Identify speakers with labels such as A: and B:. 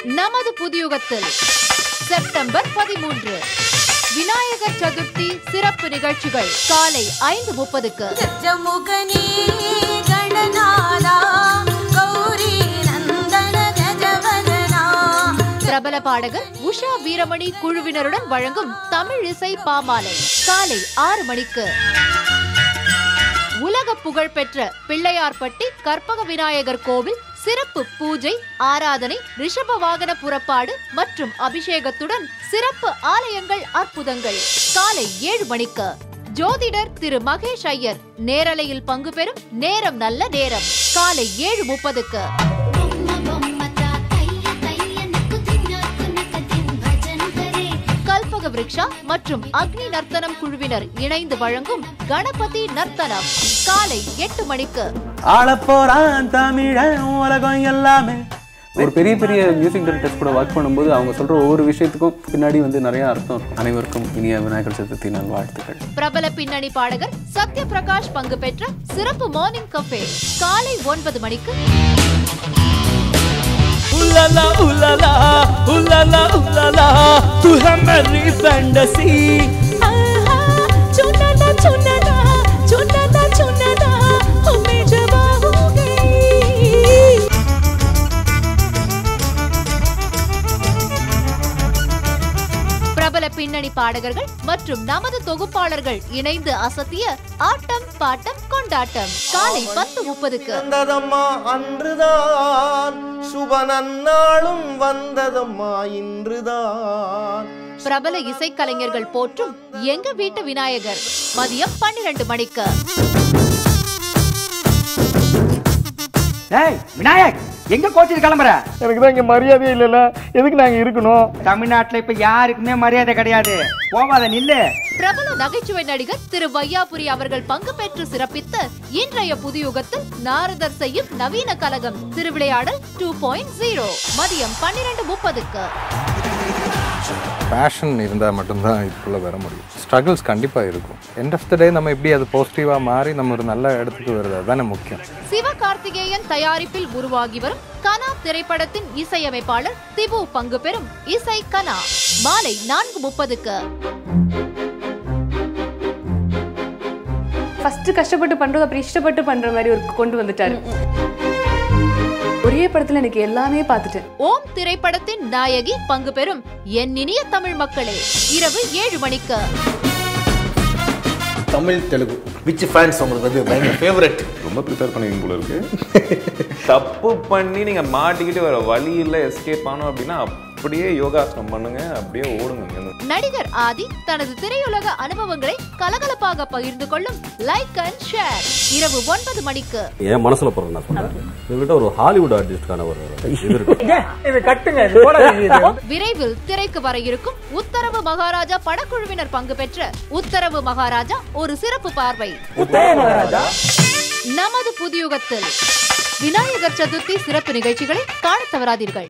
A: நமது புதியுகத்தில் செப்டம்பர் பதிமூன்று விநாயகர் சதுர்த்தி சிறப்பு நிகழ்ச்சிகள் காலை ஐந்து முப்பதுக்கு
B: ಗಜಮುಖನೇ ಗಣನಾದ ಗೌರಿ ನಂದನ ಗಜವದನಾ
A: பிரபல பாடகர் உஷா வீரமணி குழுவினருடன் வழங்கும் தமிழ் இசை பாமாலை காலை ஆறு மணிக்கு உலக புகழ்பெற்ற பிள்ளையார்பட்டி கற்பக விநாயகர் கோவில் சிறப்பு பூஜை ஆராதனை ரிஷப வாகன புறப்பாடு மற்றும் அபிஷேகத்துடன் சிறப்பு ஆலயங்கள் அற்புதங்கள் காலை ஏழு மணிக்கு ஜோதிடர் திரு மகேஷ் ஐயர் நேரலையில் பங்கு பெறும் நேரம் நல்ல நேரம் காலை ஏழு முப்பதுக்கு கல்பக விருக்ஷா மற்றும் அக்னி நர்த்தனம் குழுவினர் இணைந்து வழங்கும் கணபதி நர்த்தனம் காலை எட்டு மணிக்கு
C: ஆளப்போறான் தமிழன் உலகம் எல்லாமே ஒரு பெரிய பெரிய மியூசிக் டைரக்டர்ஸ் கூட ஒர்க் பண்ணும்போது அவங்க சொல்ற ஒவ்வொரு விஷயத்துக்கும் பின்னாடி வந்து நிறைய அர்த்தம் இருக்கும் அனைவருக்கும் இனிய விநாயகர் சதுர்த்தி நல் வாழ்த்துக்கள்
A: பிரபல பின்னணி பாடகர் சத்ய பிரகாஷ் பங்கு பெற்ற சிறப்பு மார்னிங் கஃபே காலை ஒன்பது மணிக்கு
D: Ulala, ulala, ulala, ulala, tu है मेरी फैंटेसी
B: ಚುನನ ಚುನನ ಚುನನ ಚುನನ ಹಮೆ ಜವಾ ಹೋ ಗಯಿ
A: பிரபல பின்னணி பாடகர்கள் மற்றும் நமது தொகுப்பாளர்கள் இணைந்து அசத்திய ஆட்டம் பாட்டம் கொண்டாட்டம் காலை பத்து முப்பதுக்கு
E: வந்ததம்மா அன்றுதான் சுப நன்னாளும் வந்ததம்மா இன்றுதான்
A: பிரபல இசைக்கலைஞர்கள் போற்றும் எங்க வீட்டு விநாயகர் மதியம் பன்னிரண்டு மணிக்கு
F: டேய் விநாயக் எங்க கோச்சிட்டு கிளம்புற
G: எனக்கு தான் இங்க மரியாதையே இல்லைல்ல எதுக்கு நாங்க இருக்கணும்
F: தமிழ்நாட்டுல இப்ப யாருக்குமே மரியாதை கிடையாது போவாத நில்லு
A: பிரபல நகைச்சுவை நடிகர் திரு வையாபுரி அவர்கள் பங்கு பெற்று சிறப்பித்த இன்றைய புதியுகத்தில் நாரதர் செய்யும் நவீன கலகம் திருவிளையாடல் டூ பாயிண்ட் ஜீரோ மதியம் பன்னிரண்டு முப்பதுக்கு
H: பேஷன் இருந்தால் மட்டும்தான் இதுக்குள்ளே வர முடியும் ஸ்ட்ரகிள்ஸ் கண்டிப்பாக இருக்கும் எண்ட் ஆஃப் த டே நம்ம எப்படி அது பாசிட்டிவாக மாறி நம்ம ஒரு நல்ல இடத்துக்கு வருது அதுதானே முக்கியம்
A: சிவகார்த்திகேயன் தயாரிப்பில் உருவாகி வரும் கனா திரைப்படத்தின் இசையமைப்பாளர் திபு பங்கு பெறும் இசை கனா மாலை நான்கு முப்பதுக்கு
I: ஃபர்ஸ்ட் கஷ்டப்பட்டு பண்றது அப்புறம் இஷ்டப்பட்டு பண்ற மாதிரி ஒரு கொண்டு வந்துட்டாரு ஒரே படத்துல எனக்கு எல்லாமே பார்த்துட்டேன்
A: ஓம் திரைப்படத்தின் நாயகி பங்கு பெறும் என் இனிய தமிழ் மக்களே இரவு ஏழு மணிக்கு
E: தமிழ் தெலுங்கு விச் ஃபேன்ஸ் உங்களுக்கு வந்து பயங்கர ஃபேவரட்
J: ரொம்ப ப்ரிப்பேர் பண்ணுவீங்க போல இருக்கு தப்பு பண்ணி நீங்க மாட்டிக்கிட்டு வர வழி இல்ல எஸ்கேப் ஆனோம் அப்படின்னா அப்படியே யோகாசனம் பண்ணுங்க அப்படியே ஓடுங்க இங்கிருந்து.
A: நடிகர் ஆதி தனது திரையுலக அனுபவங்களை கலகலப்பாக பகிர்ந்து கொள்ளும் லைக் அண்ட் ஷேர் இரவு ஒன்பது மணிக்கு
K: என் மனசுல போறேன் நான் சொல்றேன் இவங்கிட்ட ஒரு ஹாலிவுட் ஆர்டிஸ்டுக்கான ஒரு இது இருக்கு
G: இது கட்டுங்க இது போடாதீங்க இது.
A: விரைவில் திரைக்கு வர இருக்கும் உத்தரவு மகாராஜா படக்குழுவினர் பங்கு பெற்ற உத்தரவு மகாராஜா ஒரு சிறப்பு பார்வை நமது புதியுகத்தில் விநாயகர் சதுர்த்தி சிறப்பு நிகழ்ச்சிகளை காணத் தவறாதீர்கள்